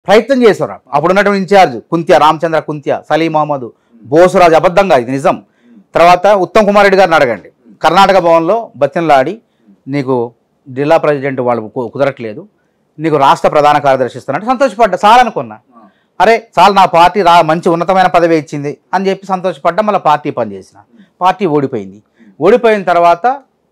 ప్రయత్నం చేశారు అప్పుడు ఉన్నటువంటి ఇన్ఛార్జ్ కుంత్య రామచంద్ర కుంత్య సలీం మహమ్మద్ బోసురాజు అబద్ధంగా ఇది నిజం తర్వాత ఉత్తమ్ కుమార్ రెడ్డి గారిని అడగండి కర్ణాటక భవన్లో బతిన్లాడి నీకు జిల్లా ప్రెసిడెంట్ వాళ్ళు కు- కుదరట్లేదు నీకు రాష్ట్ర ప్రధాన కార్యదర్శి ఇస్తానంటే సంతోషపడ్డా చాలా అనుకున్నా అరే చాలా నా పార్టీ రా మంచి ఉన్నతమైన పదవి ఇచ్చింది అని చెప్పి సంతోషపడ్డా మళ్ళీ పార్టీ పనిచేసిన పార్టీ ఓడిపోయింది ఓడిపోయిన తర్వాత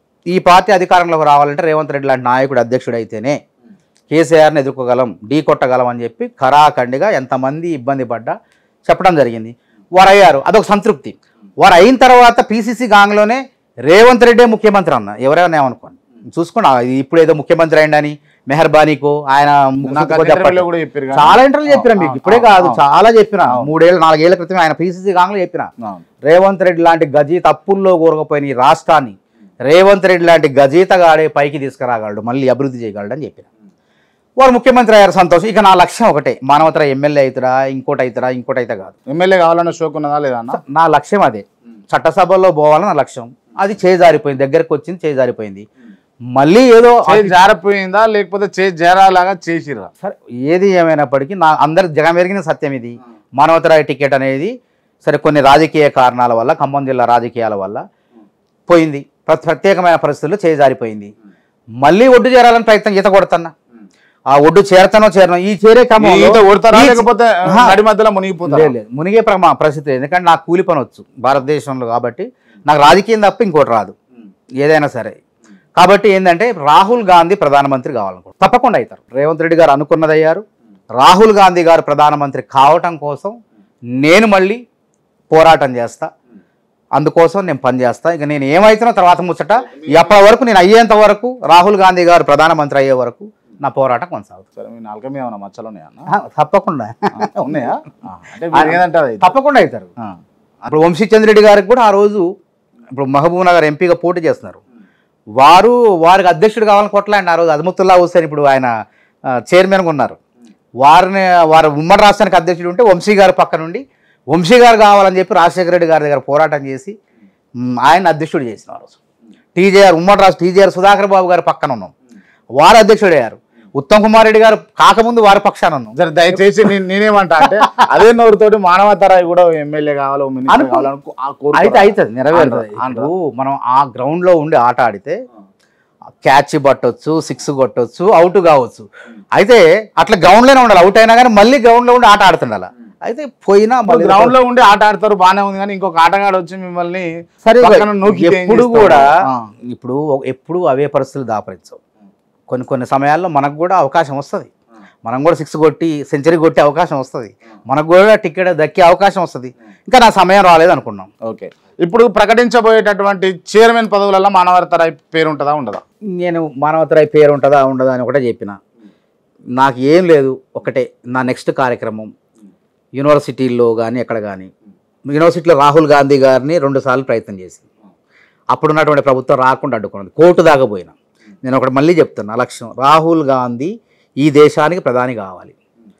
ఈ పార్టీ అధికారంలోకి రావాలంటే రేవంత్ రెడ్డి లాంటి నాయకుడు అధ్యక్షుడు అయితేనే కేసీఆర్ని ఎదుర్కోగలం ఢీ కొట్టగలం అని చెప్పి ఖరాఖండిగా ఎంతమంది ఇబ్బంది పడ్డా చెప్పడం జరిగింది వారు అయ్యారు అదొక సంతృప్తి వారు అయిన తర్వాత పీసీసీ గాంగ్లోనే రేవంత్ రెడ్డే ముఖ్యమంత్రి అన్న ఎవరైనా ఏమనుకోండి చూసుకోండి ఆ, ఇప్పుడు ఏదో ముఖ్యమంత్రి అయిందని మెహర్బానీకో ఆయన నాకు ముఖ్యమంత్రి ఇంటర్వ్యూలో కూడా చెప్పారు కానీ. చాలా ఇంటర్వ్యూ చెప్పిన మీకు అవును, ఇప్పుడే కాదు అవును. చాలా చెప్పిన అవును. మూడేళ్ళు నాలుగేళ్ల క్రితం ఆయన పీసీసీ గాంగ్లో చెప్పిన అవును. రేవంత్ రెడ్డి లాంటి గజీ తప్పుల్లో కూరకపోయిన ఈ రాష్ట్రాన్ని రేవంత్ రెడ్డి లాంటి గజీతగాడే పైకి తీసుకురాగలడు మళ్ళీ అభివృద్ధి చేయగలడు అని చెప్పిన వారు ముఖ్యమంత్రి అయ్యారు సంతోషం ఇక నా లక్ష్యం ఒకటే మానవతర ఎమ్మెల్యే అవుతారా ఇంకోటి అవుతారా ఇంకోటి అయితే కాదు ఎమ్మెల్యే కావాలన్న షోక్ ఉన్నదా లేదా అన్న నా లక్ష్యం అదే చట్టసభల్లో పోవాలని నా లక్ష్యం అది చేజారిపోయింది దగ్గరకు వచ్చింది చేజారిపోయింది మళ్ళీ ఏదో చేయి జారిపోయిందా లేకపోతే చేయి జారాలాగా చేసిర్రా సరే ఏది ఏమైనప్పటికీ నా అందరికి జగమెరిగిన సత్యం ఇది మానవతరాయ టికెట్ అనేది సరే కొన్ని రాజకీయ కారణాల వల్ల ఖమ్మం జిల్లా రాజకీయాల వల్ల పోయింది ప్ర- ప్రత్యేకమైన పరిస్థితుల్లో చేజారిపోయింది మళ్ళీ ఒడ్డు చేరాలని ప్రయత్నం ఈత కొడుతున్నా ఆ ఒడ్డు చేరతానో చేరనో ఈ చేరే క్రమంలో ఈత కొడతారా ఈ- లేకపోతే ఆహా. నడి మధ్యలో మునిగిపోతారా లేదు, లేదు. మునిగే ప్రమా పరిస్థితి లేదు. ఎందుకంటే నాకు కూలి పని వచ్చు భారతదేశంలో కాబట్టి నాకు రాజకీయం తప్ప ఇంకోటి రాదు ఏదైనా సరే కాబట్టి ఏంటంటే రాహుల్ గాంధీ ప్రధానమంత్రి కావాలనుకో తప్పకుండా అవుతారు రేవంత్ రెడ్డి గారు అనుకున్నది అయ్యారు రాహుల్ గాంధీ గారు ప్రధానమంత్రి కావటం కోసం నేను మళ్ళీ పోరాటం చేస్తా అందుకోసం నేను పనిచేస్తా ఇక నేను ఏమైతున్నా తర్వాత ముచ్చట ఎప్పటి వరకు నేను అయ్యేంత వరకు రాహుల్ గాంధీ గారు ప్రధానమంత్రి అయ్యే వరకు నా పోరాటం కొనసాగుతుంది సరే మీ నాలుక మీద ఏమైనా మచ్చలు ఉన్నాయా అన్న ఆ, తప్పకుండా ఉన్నాయా ఆ, అంటే మీరు ఏదంటారు అయితే? తప్పకుండా అవుతారు ఆ. ఇప్పుడు వంశీచంద్రెడ్డి గారికి కూడా ఆ రోజు ఇప్పుడు మహబూబ్ నగర్ ఎంపీగా పోటీ చేస్తున్నారు వారు వారికి అధ్యక్షుడు కావాలని కొట్టలేండి ఆ రోజు అజముతుల్లా హుసేన్ ఇప్పుడు ఆయన ఆ, చైర్మన్గా ఉన్నారు వారిని వారు ఉమ్మడి రాష్ట్రానికి అధ్యక్షుడు ఉంటే వంశీ గారు పక్క నుండి వంశీ గారు కావాలని చెప్పి రాజశేఖర రెడ్డి గారి దగ్గర పోరాటం చేసి మ్, ఆయన అధ్యక్షుడు చేసిన ఆ రోజు టీజేఆర్ ఉమ్మడి రాష్ట్ర టీజేఆర్ సుధాకర్ బాబు గారి పక్కన ఉన్నాం వారు అధ్యక్షుడు అయ్యారు ఉత్తమ్ కుమార్ రెడ్డి గారు కాకముందు వారి పక్షాన ఉన్నాం సరే దయచేసి నేను నేనేమంటా అంటే అదే నోరుతోటి మానవతరాయి కూడా ఎమ్మెల్యే కావాలి ఓ మినిస్టర్ అనుకో- కావాలని కో- ఆ కోరుకోరా? అయితే అవుతుంది నెరవేరుతుంది ఆంధ్ర- ఆంధ్ర. ఇప్పుడు మనం ఆ గ్రౌండ్ లో ఉండి ఆట ఆడితే క్యాచ్ పట్టొచ్చు సిక్స్ కొట్టొచ్చు అవుట్ కావచ్చు అయితే అట్లా గ్రౌండ్ లోనే ఉండాలి అవుట్ అయినా కానీ మళ్ళీ గ్రౌండ్ లో ఉండి ఆట ఆడుతుండాలి అయితే పోయినా మళ్ళీ గ్రౌండ్ లో ఉండి ఆట ఆడతారు బానే ఉంది కానీ ఇంకొక ఆటగాడు వచ్చి మిమ్మల్ని సరే పక్కన నూకితే ఏం ఎప్పుడు చేస్తారు? కూడా ఆ. ఇప్పుడు ఒక- ఎప్పుడు అవే పరిస్థితులు దాపరించవు కొన్ని కొన్ని సమయాల్లో మనకు కూడా అవకాశం వస్తుంది మనం కూడా సిక్స్ కొట్టి సెంచరీ కొట్టే అవకాశం వస్తుంది మనకు కూడా టికెట్ దక్కే అవకాశం వస్తుంది ఇంకా నా సమయం రాలేదు అనుకున్నాం ఓకే ఇప్పుడు ప్రకటించబోయేటటువంటి చైర్మన్ పదవులలో మానవతరాయి పేరు ఉంటుందా ఉండదా నేను మానవతరాయి పేరు ఉంటుందా ఉండదా అని ఒకటే చెప్పిన నాకు ఏం లేదు ఒకటే నా నెక్స్ట్ కార్యక్రమం యూనివర్సిటీల్లో కానీ ఎక్కడ కానీ యూనివర్సిటీలో రాహుల్ గాంధీ గారిని రెండుసార్లు ప్రయత్నం చేసింది అప్పుడున్నటువంటి ప్రభుత్వం రాకుండా అడ్డుకున్నది కోర్టు దాకా పోయినా నేను ఒకటి మళ్ళీ చెప్తున్నా లక్ష్యం రాహుల్ గాంధీ ఈ దేశానికి ప్రధాని కావాలి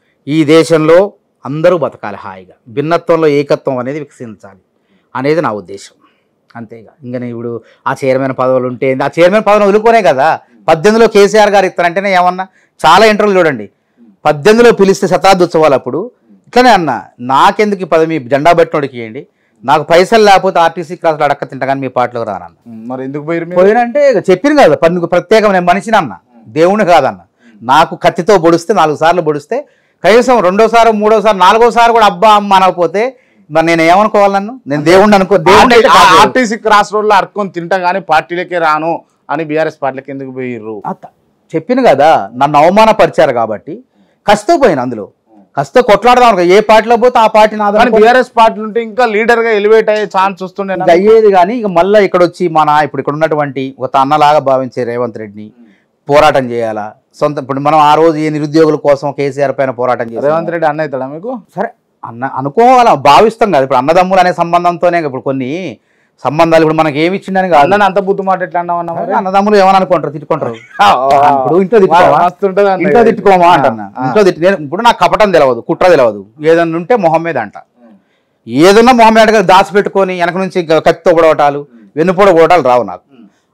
ఈ దేశంలో అందరూ బతకాలి హాయిగా భిన్నత్వంలో ఏకత్వం అనేది వికసించాలి అనేది నా ఉద్దేశం అంతేగా ఇంకా నేను ఇప్పుడు ఆ చైర్మన్ పదవులు ఉంటే ఏంది? ఆ చైర్మన్ పదవిని వదులుకోనే కదా పద్దెనిమిదిలో కేసీఆర్ గారు ఇస్తారంటేనే ఏమన్నా చాలా ఇంటర్వ్యూలు చూడండి పద్దెనిమిదిలో పిలిస్తే శతాబ్ది ఉత్సవాలు అప్పుడు ఇట్లనే అన్న నాకెందుకు ఈ పదవి మీ జెండా పెట్టినోడికి ఇవ్వండి నాకు పైసలు లేకపోతే ఆర్టీసీ క్లాసులు అడక్క తింటా కానీ మీ పాటలోకి రానన్న ఉమ్, మరి ఎందుకు పోయారు మీరు పోయినంటే ఇక చెప్పిన కదా పన్నుకు ప్రత్యేకం నేను మనిషిని అన్న దేవుని కాదన్న నాకు కత్తితో పొడిస్తే నాలుగు సార్లు పొడిస్తే కనీసం రెండోసారి మూడోసారి నాలుగోసారి కూడా అబ్బా అమ్మ అనకపోతే మరి నేను ఏమనుకోవాలి నన్ను నేను దేవుణ్ణి అనుకో దేవుణ్ణి అయితే కాదు. ఆర్టీసీ క్రాస్ రోడ్ లో అడుక్కొని తింటా గానీ పార్టీలకే రాను అని బీఆర్ఎస్ పార్టీలకి ఎందుకు పోయిర్రు అత్త చెప్పిన కదా నన్ను అవమానపరిచారు కాబట్టి కసితో పోయిన అందులో కసితో కొట్లాడదాం అనుకో ఏ పార్టీలో పోతే ఆ పార్టీ నా కానీ బీఆర్ఎస్ పార్టీ ఉంటే ఇంకా లీడర్ గా ఎలివేట్ అయ్యే ఛాన్స్ వస్తుండే ఇంకా అయ్యేది కానీ ఇక మళ్ళీ ఇక్కడ వచ్చి మన ఇప్పుడు ఇక్కడ ఉన్నటువంటి ఒక అన్నలాగా భావించే రేవంత్ రెడ్డిని పోరాటం చేయాలా సొంత ఇప్పుడు మనం ఆ రోజు ఈ నిరుద్యోగుల కోసం కేసీఆర్ పైన పోరాటం చేయాలి రేవంత్ రెడ్డి అన్న అవుతాడా మీకు సరే అన్న అనుకోవాలా భావిస్తాం కదా ఇప్పుడు అన్నదమ్ములు అనే సంబంధంతోనే ఇప్పుడు కొన్ని సంబంధాలు ఇప్పుడు మనకి ఏమి ఇచ్చిండని కాదు అన్నని అంత బుద్ధి మాట ఎట్లా అన్నావు అన్న మరి? అన్నదమ్ములు ఏమని అనుకుంటారు తిట్టుకుంటారు ఇప్పుడు ఇంట్లో తిట్టుకోవా మస్తు ఉంటది అన్న ఇంట్లో ఇది. తిట్టుకోమా అంటున్నా ఇంట్లో తిట్టు నేను ఇప్పుడు నాకు కపటం తెలియదు కుట్ర తెలియదు ఏదన్నా ఉంటే మొహం మీద అంట ఏదన్నా మొహం మీద దాచిపెట్టుకొని వెనక నుంచి గ- కత్తితో పొడవటాలు వెన్నుపొడ కొడవటాలు రావు నాకు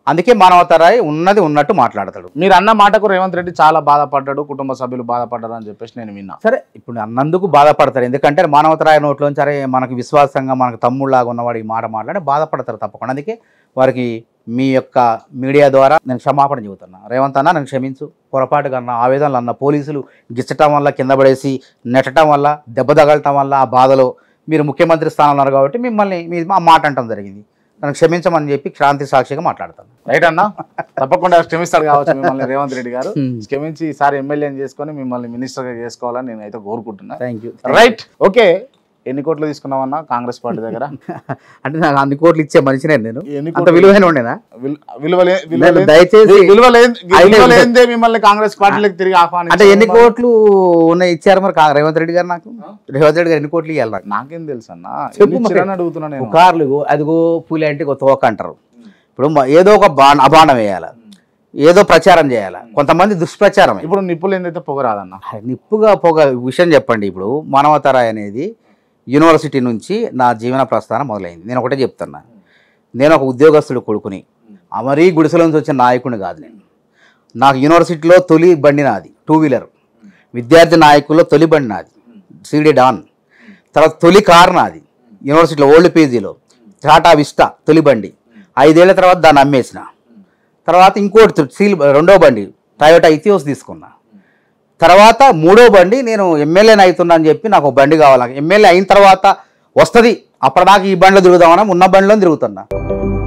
అందుకే మానవతరాయ్ ఉన్నది ఉన్నట్టు మాట్లాడతాడు మీరు అన్న మాటకు రేవంత్ రెడ్డి చాలా బాధపడ్డాడు కుటుంబ సభ్యులు బాధపడ్డారు అని చెప్పేసి నేను విన్నా సరే ఇప్పుడు అన్నందుకు బాధపడతారు ఎందుకంటే మానవతరాయ నోట్లోంచి సరే మనకు విశ్వాసంగా మనకు తమ్ముళ్ళలాగా ఉన్నవాడు ఈ మాట మాట్లాడి బాధపడతారు తప్పకుండా అందుకే వారికి మీ యొక్క మీడియా ద్వారా నేను క్షమాపణ చెబుతున్నా రేవంత్ అన్న నేను క్షమించు పొరపాటు కన్నా ఆవేదనలు అన్న పోలీసులు గిచ్చటం వల్ల కింద పడేసి నెట్టడం వల్ల దెబ్బ తగలటం వల్ల ఆ బాధలో మీరు ముఖ్యమంత్రి స్థానంలో ఉన్నారు కాబట్టి మిమ్మల్ని మీ మా మాట అంటం జరిగింది నన్ను క్షమించమని చెప్పి క్రాంతి సాక్షిగా మాట్లాడతాను రైట్ అన్న తప్పకుండా క్షమిస్తాడు కావచ్చు మిమ్మల్ని రేవంత్ రెడ్డి గారు Hmm. క్షమించి ఈసారి ఎమ్మెల్యేని చేసుకొని మిమ్మల్ని మినిస్టర్ గా చేసుకోవాలని నేను అయితే కోరుకుంటున్నా థ్యాంక్ యూ రైట్ ఓకే ఎన్ని కోట్లు తీసుకున్నావన్నా కాంగ్రెస్ పార్టీ దగ్గర అంటే నాకు అన్ని కోట్లు ఇచ్చే మనిషినే నేను ఎన్ని అంత కోట్లు విలువైన ఉండేనా విల్- విలువలే విలువ నేను లేని- దయచేసి విలువ లేని- అయితే- విలువ లేనిదే మిమ్మల్ని కాంగ్రెస్ పార్టీలకు తిరిగి ఆహ్వానించారు అంటే ఎన్ని కోట్లు ఉన్నాయి ఇచ్చారు మరి కా- రేవంత్ రెడ్డి గారు నాకు రేవంత్ రెడ్డి గారు ఎన్ని కోట్లు ఇవ్వాలి నాకు నాకేం తెలుసు అన్న చెప్పు ఎన్ని మరి. ఇచ్చిరని అడుగుతున్నా నేను కార్లు అదిగో పులి అంటే ఒక తోక అంటారు ఇప్పుడు మ- ఏదో ఒక బా అబాండం వేయాలి ఏదో ప్రచారం చేయాలి కొంతమంది దుష్ప్రచారం ఇప్పుడు నిప్పులు ఏందైతే పొగరాదన్న నిప్పుగా పొగ విషయం చెప్పండి ఇప్పుడు మానవతరాయ్ అనేది యూనివర్సిటీ నుంచి నా జీవన ప్రస్థానం మొదలైంది నేను ఒకటే చెప్తున్నా నేను ఒక ఉద్యోగస్తుడు కొడుకుని మరీ గుడిసెల నుంచి వచ్చిన నాయకుడిని కాదు నేను నాకు యూనివర్సిటీలో తొలి బండి నాది టూ వీలర్ విద్యార్థి నాయకుల్లో తొలి బండి నాది సిడి డాన్ తర్వాత తొలి కార్ నాది యూనివర్సిటీలో ఓల్డ్ పేజీలో టాటా విస్టా తొలి బండి ఐదేళ్ల తర్వాత దాన్ని అమ్మేసిన తర్వాత ఇంకోటి తొ- సీల్ రెండో బండి టయోటా ఇథియోస్ తీసుకున్నా తర్వాత మూడో బండి నేను ఎమ్మెల్యేని అవుతున్నా అని చెప్పి నాకు ఒక బండి కావాలి ఎమ్మెల్యే అయిన తర్వాత వస్తుంది అప్పటిదాకా ఈ బండిలో తిరుగుదామని ఉన్న బండిలో తిరుగుతున్నా